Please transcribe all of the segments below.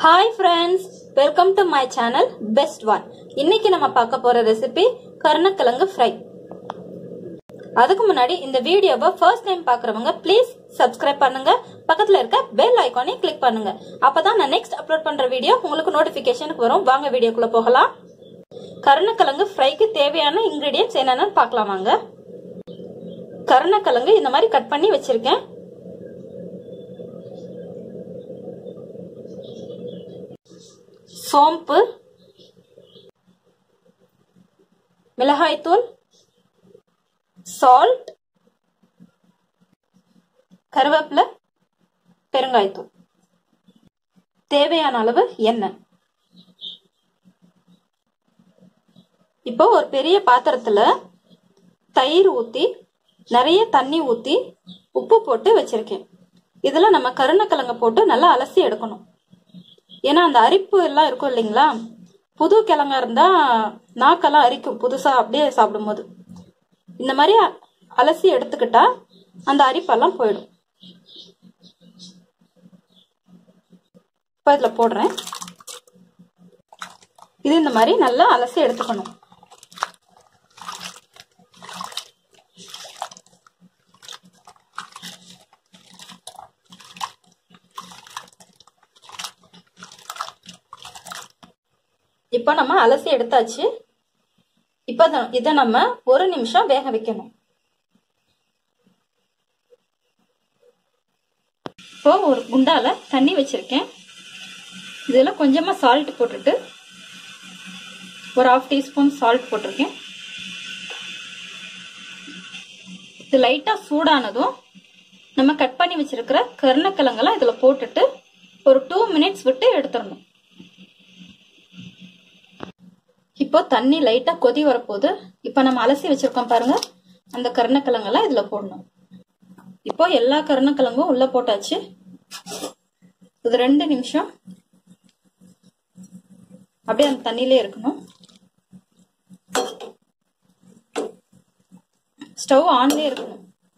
hi friends welcome to my channel best one இன்னைக்கு நம்ம பார்க்க போற ரெசிபி கருணக்கிழங்கு ஃப்ரை அதுக்கு முன்னாடி இந்த வீடியோவை ஃபர்ஸ்ட் டைம் பார்க்குறவங்க ப்ளீஸ் சப்ஸ்கிரைப் பண்ணுங்க பக்கத்துல இருக்க பெல் ஐக்கானை கிளிக் பண்ணுங்க அப்பதான் நான் நெக்ஸ்ட் அப்லோட் பண்ற வீடியோ உங்களுக்கு நோட்டிபிகேஷனுக்கு வரும் வாங்க வீடியோக்குள்ள போகலாம் கருணக்கிழங்கு ஃப்ரைக்கு தேவையான இன்கிரீடியன்ஸ் என்னென்னு பார்க்கலாம் வாங்க கருணக்கிழங்கு இந்த மாதிரி கட் பண்ணி வச்சிருக்கேன் சோம்பு மிளகாய்த்தூள் சால்ட் கருவேப்பிலை பெருங்காயத்தூள் தேவையான அளவு எண்ணெய் இப்போ ஒரு பெரிய பாத்திரத்துல தயிர் ஊத்தி நிறைய தண்ணி ஊத்தி உப்பு போட்டு வச்சிருக்கேன் இதுல நம்ம கருணக்கிழங்க போட்டு நல்லா அலசி எடுக்கணும் ஏன்னா அந்த அரிப்பு எல்லாம் இருக்கும் இல்லைங்களா புது கிழங்கா இருந்தா நாக்கெல்லாம் அரிக்கும் புதுசா அப்படியே சாப்பிடும்போது இந்த மாதிரி அலசி எடுத்துக்கிட்டா அந்த அரிப்பெல்லாம் போயிடும் இப்போ இதில் போடுறேன் இது இந்த மாதிரி நல்லா அலசி எடுத்துக்கணும் இப்போ நம்ம அலசி எடுத்தாச்சு இப்போ இதை நம்ம ஒரு நிமிஷம் வேக வைக்கணும் இப்போ ஒரு குண்டால தண்ணி வச்சிருக்கேன் இதில் கொஞ்சமாக சால்ட் போட்டுட்டு ஒரு ஆஃப் டீஸ்பூன் சால்ட் போட்டிருக்கேன் இது லைட்டாக சூடானதும் நம்ம கட் பண்ணி வச்சிருக்கிற கருணக்கிழங்கெல்லாம் இதில் போட்டுட்டு ஒரு டூ மினிட்ஸ் விட்டு எடுத்துடணும் இப்போ தண்ணி லைட்டா கொதி வரப்போகுது இப்போ நம்ம அலசி வச்சிருக்கோம் பாருங்க அந்த கருணக்கிழங்கெல்லாம் இதுல போடணும் இப்போ எல்லா கருணக்கிழங்கும் உள்ள போட்டாச்சு இது ரெண்டு நிமிஷம் அப்படியே அந்த தண்ணியிலே இருக்கணும் ஸ்டவ் ஆன்லயே இருக்கணும்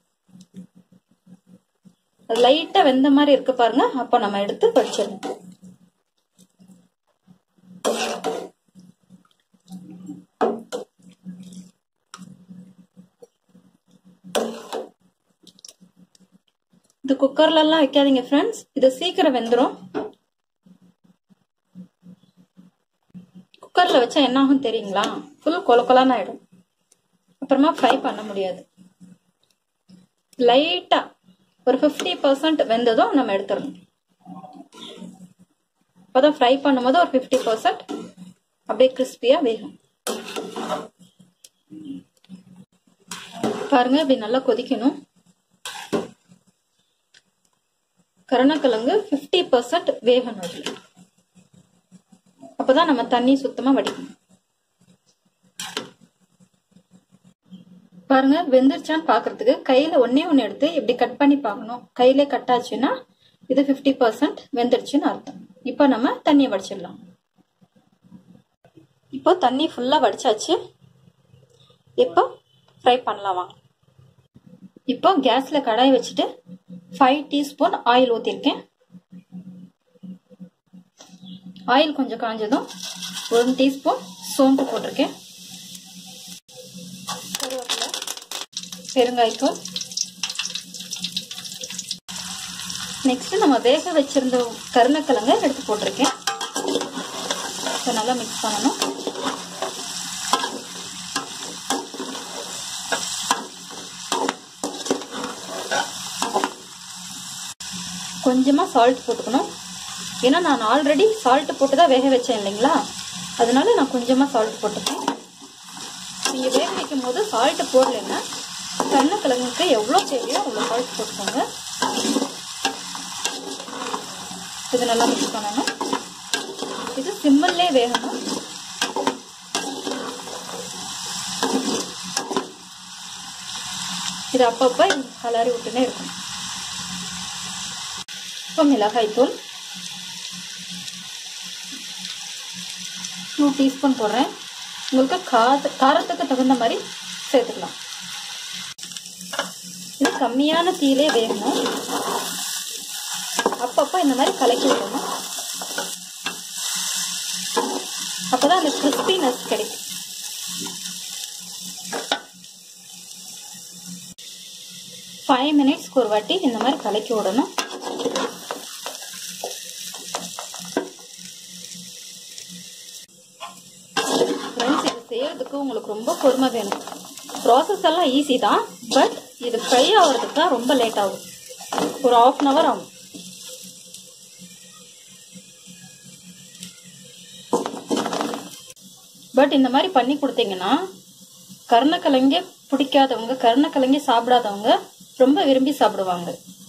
அது லைட்டா வெந்த மாதிரி இருக்கு பாருங்க அப்போ நம்ம எடுத்து படிச்சிடணும் இது குக்கர்ல எல்லாம் வைக்காதீங்க ஃப்ரெண்ட்ஸ் இது சீக்கிரம் வெந்துடும் குக்கர்ல வச்சா என்ன ஆகும் தெரியுங்களா ஃபுல் கொல கொலான்னு ஆயிடும் அப்புறமா ஃப்ரை பண்ண முடியாது லைட்டா ஒரு ஃபிஃப்டி பர்சன்ட் வெந்ததும் நம்ம எடுத்துடணும் அப்போதான் ஃப்ரை பண்ணும்போது ஒரு ஃபிஃப்டி பர்சன்ட் அப்படியே கிறிஸ்பியா வேகும் பாருங்க இப்படி நல்லா கொதிக்கணும் கருணக்கிழங்கு ஃபிஃப்டி பர்சன்ட் வேகணும் அதில் அப்போதான் நம்ம தண்ணி சுத்தமாக வடிக்கணும் பாருங்க வெந்துருச்சான்னு பார்க்கறதுக்கு கையில் ஒன்னே ஒன்று எடுத்து இப்படி கட் பண்ணி பார்க்கணும் கையிலே கட் ஆச்சுன்னா இது ஃபிஃப்டி பர்சன்ட் வெந்துருச்சுன்னு அர்த்தம் இப்போ நம்ம தண்ணியை வடிச்சிடலாம் இப்போ தண்ணி ஃபுல்லாக வடிச்சாச்சு இப்போ ஃப்ரை பண்ணலாம் வாங்க இப்போ கேஸில் கடாய் வச்சுட்டு ஃபைவ் டீஸ்பூன் ஆயில் ஊற்றிருக்கேன் ஆயில் கொஞ்சம் காஞ்சதும் ஒரு டீஸ்பூன் சோம்பு போட்டிருக்கேன் கருவேப்பிலை பெருங்காயத்தூள் நெக்ஸ்ட் நம்ம வேக வச்சிருந்த கருணக்கிழங்க எடுத்து போட்டிருக்கேன் இப்போ நல்லா மிக்ஸ் பண்ணணும் கொஞ்சமாக சால்ட் போட்டுக்கணும் ஏன்னா நான் ஆல்ரெடி சால்ட் போட்டு தான் வேக வச்சேன் இல்லைங்களா அதனால நான் கொஞ்சமாக சால்ட் போட்டுப்பேன் நீங்கள் வேக வைக்கும் போது சால்ட்டு போடலைன்னா கருணக்கிழங்குக்கு எவ்வளோ தேவையோ அவ்வளோ சால்ட் போட்டுக்கோங்க இது நல்லா மிக்ஸ் பண்ணணும் இது சிம்மிள்லே வேகணும் இது அப்பப்போ கலரி விட்டுனே இருக்கணும் இப்போ மிளகாய் தூள் டூ டீஸ்பூன் போடுறேன் உங்களுக்கு கார காரத்துக்கு தகுந்த மாதிரி சேர்த்துக்கலாம் இது கம்மியான தீயிலே வேகணும் அப்பப்போ இந்த மாதிரி கலக்கி விடணும் அப்பதான் அந்த கிறிஸ்பினஸ் கிடைக்கும் ஃபைவ் மினிட்ஸ்க்கு ஒரு வாட்டி இந்த மாதிரி கலக்கி விடணும் ஃப்ரெண்ட்ஸ் இது செய்யறதுக்கு உங்களுக்கு ரொம்ப பொறுமை வேணும் ப்ராசஸ் எல்லாம் ஈஸி தான் பட் இது ஃப்ரை ஆகிறதுக்கு தான் ரொம்ப லேட் ஆகும் ஒரு ஆஃப் அன் ஹவர் ஆகும் பட் இந்த மாதிரி பண்ணி கொடுத்தீங்கன்னா கருணக்கிழங்கே பிடிக்காதவங்க கருணக்கிழங்கே சாப்பிடாதவங்க ரொம்ப விரும்பி சாப்பிடுவாங்க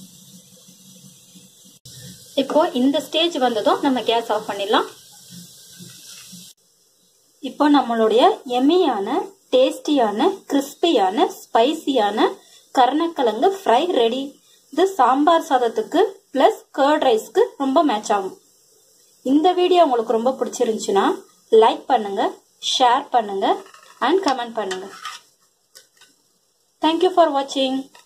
இப்போ இந்த ஸ்டேஜ் வந்ததும் நம்ம கேஸ் ஆஃப் பண்ணிடலாம் இப்போ நம்மளுடைய எம்மியான டேஸ்டியான கிறிஸ்பியான ஸ்பைசியான கருணக்கிழங்கு ஃப்ரை ரெடி இது சாம்பார் சாதத்துக்கு ப்ளஸ் கர்ட் ரைஸ்க்கு ரொம்ப மேட்ச் ஆகும் இந்த வீடியோ உங்களுக்கு ரொம்ப பிடிச்சிருந்துச்சுன்னா லைக் பண்ணுங்க ஷேர் பண்ணுங்க அண்ட் கமெண்ட் பண்ணுங்க தேங்க்யூ ஃபார் வாட்சிங்